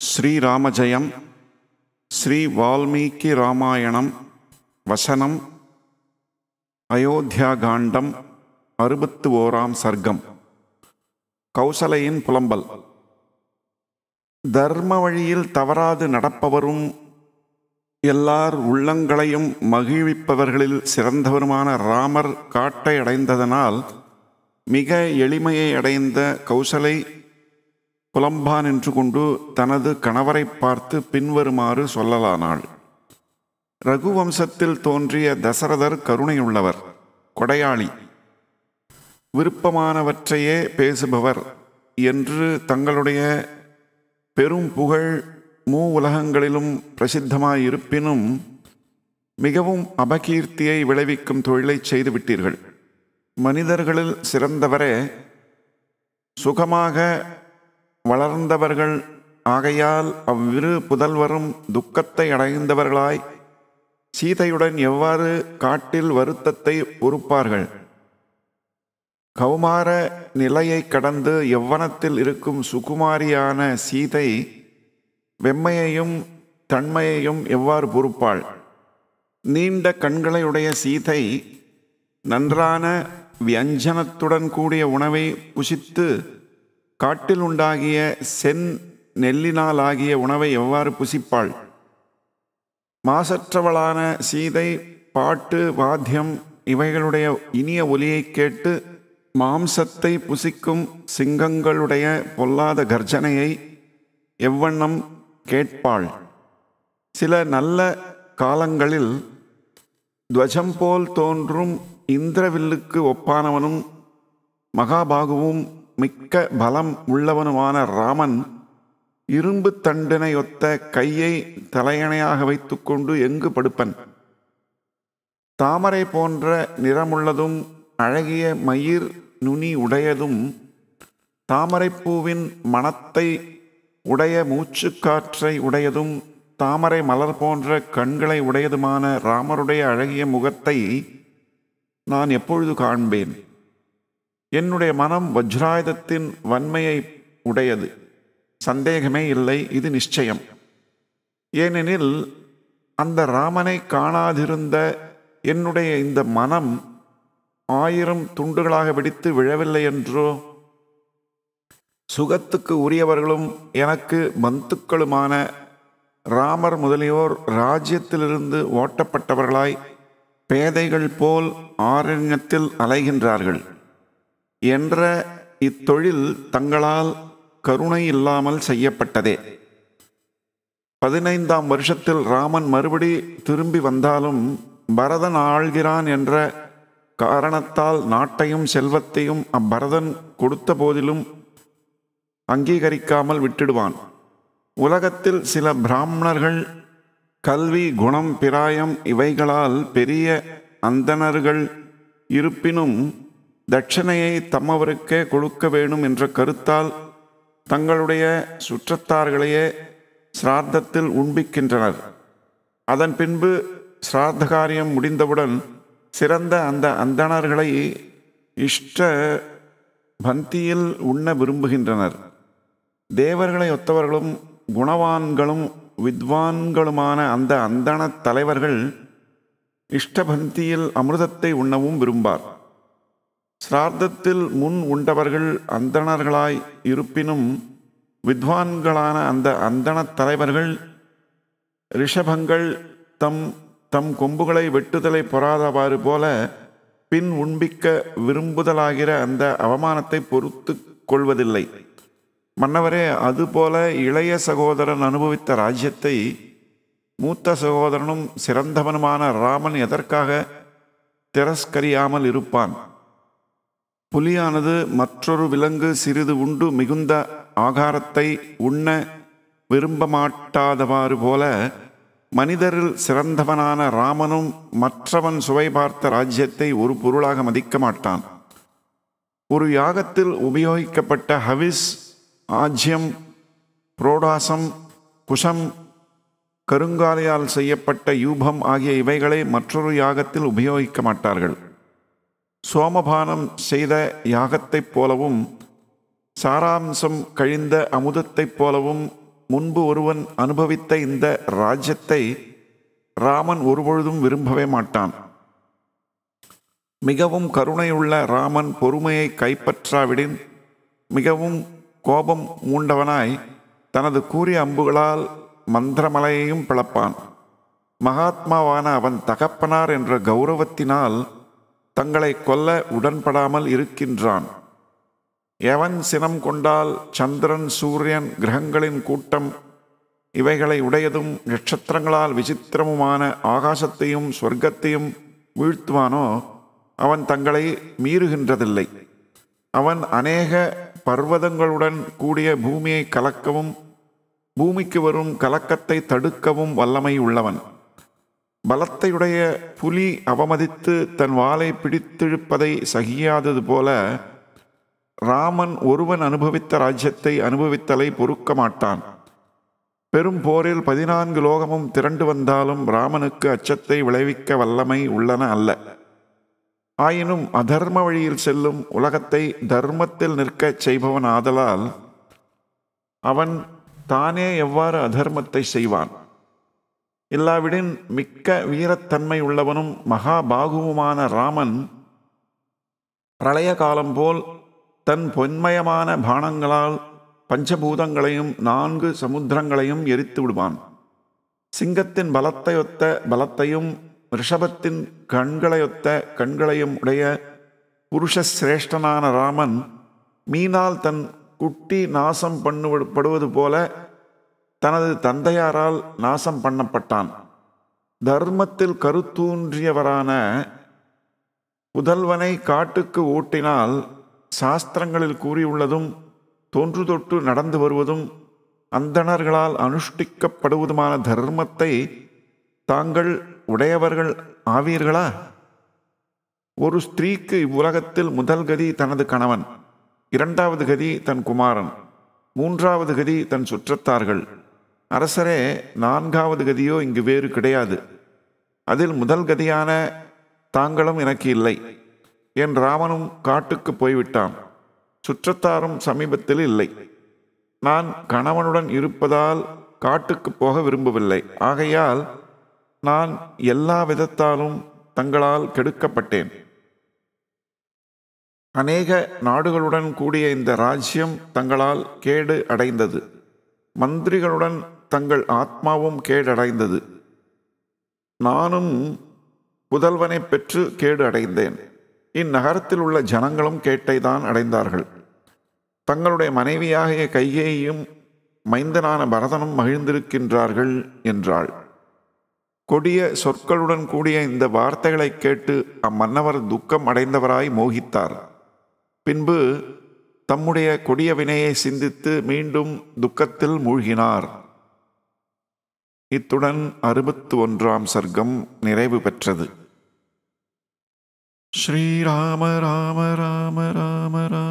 ஸ்ரீராமஜயம் ஸ்ரீ வால்மீகி ராமாயணம் வசனம் அயோத்தியாகாண்டம் அறுபத்து ஓராம் சர்க்கம் கௌசலையின் புலம்பல் தர்ம வழியில் தவறாது நடப்பவரும் எல்லார் உள்ளங்களையும் மகிழ்விப்பவர்களில் சிறந்தவருமான ராமர் காட்டை அடைந்ததனால் மிக எளிமையை அடைந்த கௌசலை புலம்பான் என்று கொண்டு தனது கணவரை பார்த்து பின்வருமாறு சொல்லலானாள் ரகுவம்சத்தில் தோன்றிய தசரதர் கருணையுள்ளவர் கொடையாளி விருப்பமானவற்றையே பேசுபவர் என்று தங்களுடைய பெரும் புகழ் மூ உலகங்களிலும் பிரசித்தமாயிருப்பினும் மிகவும் அபகீர்த்தியை விளைவிக்கும் தொழிலை செய்துவிட்டீர்கள் மனிதர்களில் சிறந்தவரே சுகமாக வளர்ந்தவர்கள் ஆகையால் அவ்விரு புதல்வரும் துக்கத்தை அடைந்தவர்களாய் சீதையுடன் எவ்வாறு காட்டில் வருத்தத்தை பொறுப்பார்கள் கௌமார நிலையை கடந்து எவ்வனத்தில் இருக்கும் சுகுமாரியான சீதை வெம்மையையும் தன்மையையும் எவ்வாறு பொறுப்பாள் நீண்ட கண்களையுடைய சீதை நன்றான வியஞ்சனத்துடன் கூடிய உணவை புசித்து காட்டில் உண்டாகிய சென் நெல்லினால் ஆகிய உணவை எவ்வாறு புசிப்பாள் மாசற்றவளான சீதை பாட்டு வாத்தியம் இவைகளுடைய இனிய ஒலியை கேட்டு மாம்சத்தை புசிக்கும் சிங்கங்களுடைய பொல்லாத கர்ஜனையை எவ்வண்ணம் கேட்பாள் சில நல்ல காலங்களில் துவஜம் போல் தோன்றும் இந்திரவில்லுக்கு ஒப்பானவனும் மகாபாகுவும் மிக்க பலம் உள்ளவனுமான ராமன் இரும்பு தண்டினையொத்த கையை தலையணையாக வைத்துக்கொண்டு எங்கு படுப்பன் தாமரை போன்ற நிறமுள்ளதும் அழகிய மயிர் நுனி உடையதும் தாமரைப்பூவின் மணத்தை உடைய மூச்சுக்காற்றை உடையதும் தாமரை மலர் போன்ற கண்களை உடையதுமான ராமருடைய அழகிய முகத்தை நான் எப்பொழுது காண்பேன் என்னுடைய மனம் வஜ்ராயுதத்தின் வன்மையை உடையது சந்தேகமே இல்லை இது நிச்சயம் ஏனெனில் அந்த ராமனை காணாதிருந்த என்னுடைய இந்த மனம் ஆயிரம் துண்டுகளாக வெடித்து விழவில்லை என்றோ சுகத்துக்கு உரியவர்களும் எனக்கு பந்துக்களுமான ராமர் முதலியோர் ராஜ்யத்திலிருந்து ஓட்டப்பட்டவர்களாய் பேதைகள் போல் ஆரண்யத்தில் அலைகின்றார்கள் என்ற இத்தொழில் தங்களால் கருணை இல்லாமல் செய்யப்பட்டதே பதினைந்தாம் வருஷத்தில் ராமன் மறுபடி திரும்பி வந்தாலும் பரதன் ஆள்கிறான் என்ற காரணத்தால் நாட்டையும் செல்வத்தையும் அப்பரதன் கொடுத்த போதிலும் அங்கீகரிக்காமல் விட்டுடுவான் உலகத்தில் சில பிராமணர்கள் கல்வி குணம் பிராயம் இவைகளால் பெரிய அந்தணர்கள் இருப்பினும் தட்சணையை தம்மவருக்கே கொடுக்க வேணும் என்ற கருத்தால் தங்களுடைய சுற்றத்தார்களையே சிரார்த்தத்தில் உண்பிக்கின்றனர் அதன் பின்பு சிரார்த்த காரியம் முடிந்தவுடன் சிறந்த அந்த அந்தணர்களை இஷ்ட பந்தியில் உண்ண விரும்புகின்றனர் தேவர்களை ஒத்தவர்களும் குணவான்களும் வித்வான்களுமான அந்த அந்தண தலைவர்கள் இஷ்டபந்தியில் அமிர்தத்தை உண்ணவும் விரும்பார் சிரார்த்தத்தில் முன் உண்டவர்கள் அந்தணர்களாய் இருப்பினும் வித்வான்களான அந்த அந்தண தலைவர்கள் ரிஷபங்கள் தம் தம் கொம்புகளை வெட்டுதலை பொறாதவாறு போல பின் உண்பிக்க விரும்புதலாகிற அந்த அவமானத்தை பொறுத்து கொள்வதில்லை மன்னவரே அதுபோல இளைய சகோதரன் அனுபவித்த ராஜ்யத்தை மூத்த சகோதரனும் சிறந்தவனுமான ராமன் எதற்காக திரஸ்கரியாமல் இருப்பான் புலியானது மற்றொரு விலங்கு சிறிது உண்டு மிகுந்த ஆகாரத்தை உண்ண விரும்ப மாட்டாதவாறு போல மனிதரில் சிறந்தவனான ராமனும் மற்றவன் சுவை பார்த்த ராஜ்யத்தை ஒரு பொருளாக மதிக்க மாட்டான் ஒரு யாகத்தில் உபயோகிக்கப்பட்ட ஹவிஸ் ஆஜ்யம் புரோடாசம் குஷம் கருங்காலையால் செய்யப்பட்ட யூபம் ஆகிய இவைகளை மற்றொரு யாகத்தில் உபயோகிக்க மாட்டார்கள் சோமபானம் செய்த யாகத்தைப் போலவும் சாராம்சம் கழிந்த அமுதத்தைப் போலவும் முன்பு ஒருவன் அனுபவித்த இந்த ராஜ்யத்தை ராமன் ஒருபொழுதும் விரும்பவே மாட்டான் மிகவும் கருணையுள்ள ராமன் பொறுமையை கைப்பற்றாவிடின் மிகவும் கோபம் மூண்டவனாய் தனது கூறிய அம்புகளால் மந்திரமலையையும் பிளப்பான் மகாத்மாவான அவன் தகப்பனார் என்ற கௌரவத்தினால் தங்களை கொல்ல உடன்படாமல் இருக்கின்றான் எவன் சினம் கொண்டால் சந்திரன் சூரியன் கிரகங்களின் கூட்டம் இவைகளை உடையதும் நட்சத்திரங்களால் விசித்திரமுமான ஆகாசத்தையும் சொர்க்கத்தையும் வீழ்த்துவானோ அவன் தங்களை மீறுகின்றதில்லை அவன் அநேக பர்வதங்களுடன் கூடிய பூமியை கலக்கவும் பூமிக்கு வரும் கலக்கத்தை தடுக்கவும் வல்லமை உள்ளவன் பலத்தையுடைய புலி அவமதித்து தன் வாளை பிடித்திழுப்பதை சகியாதது போல ராமன் ஒருவன் அனுபவித்த ராஜ்யத்தை அனுபவித்தலை பொறுக்க மாட்டான் பெரும் போரில் பதினான்கு லோகமும் திரண்டு வந்தாலும் ராமனுக்கு அச்சத்தை விளைவிக்க வல்லமை உள்ளன அல்ல ஆயினும் அதர்ம வழியில் செல்லும் உலகத்தை தர்மத்தில் நிற்கச் செய்பவன் ஆதலால் அவன் தானே எவ்வாறு அதர்மத்தை செய்வான் இல்லாவிடின் மிக்க வீரத்தன்மை உள்ளவனும் மகாபாகுவுமான ராமன் பிரளய காலம் போல் தன் பொன்மயமான பானங்களால் பஞ்சபூதங்களையும் நான்கு சமுத்திரங்களையும் எரித்து விடுவான் சிங்கத்தின் பலத்தையொத்த பலத்தையும் ரிஷபத்தின் கண்களையொத்த கண்களையும் உடைய புருஷ சிரேஷ்டனான ராமன் மீனால் தன் குட்டி நாசம் பண்ணுபடுவது போல தனது தந்தையாரால் நாசம் பண்ணப்பட்டான் தர்மத்தில் கருத்தூன்றியவரான புதல்வனை காட்டுக்கு ஓட்டினால் சாஸ்திரங்களில் கூறியுள்ளதும் தோன்று தொட்டு நடந்து வருவதும் அந்தணர்களால் அனுஷ்டிக்கப்படுவதுமான தர்மத்தை தாங்கள் உடையவர்கள் ஆவீர்களா ஒரு ஸ்திரீக்கு இவ்வுலகத்தில் முதல் கதி தனது கணவன் இரண்டாவது கதி தன் குமாரன் மூன்றாவது கதி தன் சுற்றத்தார்கள் அரசரே நான்காவது கதியோ இங்கு வேறு கிடையாது அதில் முதல் கதியான தாங்களும் எனக்கு இல்லை என் ராமனும் காட்டுக்கு போய்விட்டான் சுற்றத்தாரும் சமீபத்தில் இல்லை நான் கணவனுடன் இருப்பதால் காட்டுக்கு போக விரும்பவில்லை ஆகையால் நான் எல்லா விதத்தாலும் தங்களால் கெடுக்கப்பட்டேன் அநேக நாடுகளுடன் கூடிய இந்த ராஜ்யம் தங்களால் கேடு அடைந்தது மந்திரிகளுடன் தங்கள் ஆத்மாவும் கேடடைந்தது நானும் புதல்வனை பெற்று கேடு அடைந்தேன் இந்நகரத்தில் உள்ள ஜனங்களும் கேட்டைதான் அடைந்தார்கள் தங்களுடைய மனைவியாகிய கையேயும் மைந்தனான பரதனும் மகிழ்ந்திருக்கின்றார்கள் என்றாள் கொடிய சொற்களுடன் கூடிய இந்த வார்த்தைகளை கேட்டு அம்மன்னவர் துக்கம் அடைந்தவராய் மோகித்தார் பின்பு தம்முடைய கொடிய வினையை சிந்தித்து மீண்டும் துக்கத்தில் மூழ்கினார் இத்துடன் அறுபத்து ஒன்றாம் சர்க்கம் நிறைவு பெற்றது ஸ்ரீராம ராம ராம ராம ராம